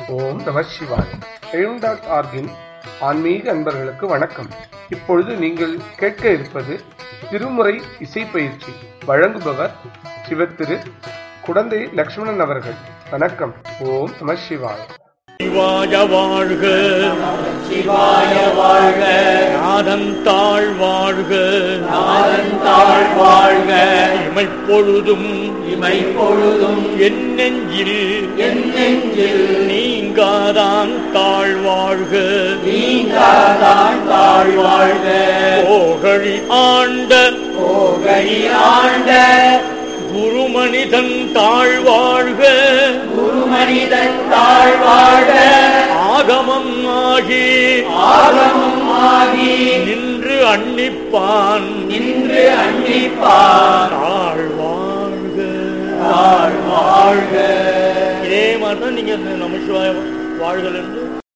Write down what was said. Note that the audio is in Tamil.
ஓம் நம சிவாய் எழும் டாட் ஆர்கின் ஆன்மீக அன்பர்களுக்கு வணக்கம் இப்பொழுது நீங்கள் கேட்க இருப்பது திருமுறை இசை பயிற்சி வழங்குபவர் சிவத்திரு குடந்தை லக்ஷ்மணன் அவர்கள் வணக்கம் ஓம் நம சிவாய் சிவாய வாழ்க சிவாய வாழ்க நாதன் தாழ் வாழ்க நாதன் தாழ் வாழ்க இமைப்பொழுதும் இமை பொழுதும் என் நெஞ்சில் என் நெஞ்சில் நீங்காதான் தாழ் வாழ்க நீங்காதான் தாழ் வாழ்க போகழி ஆண்ட போகை ஆண்ட குருமனிதன் தாழ் வாழ்க குருமனிதன் தாழ் வாழ்க ஆகமம் ஆகி ஆகமும் ஆகி நின்று அன்னிப்பான் நின்று அன்னிப்பான் தாழ் வாழ்க தாழ் வாழ்க இதே மாதிரி தான் நீங்க இந்த நமசிவாய வாழ்கள் என்று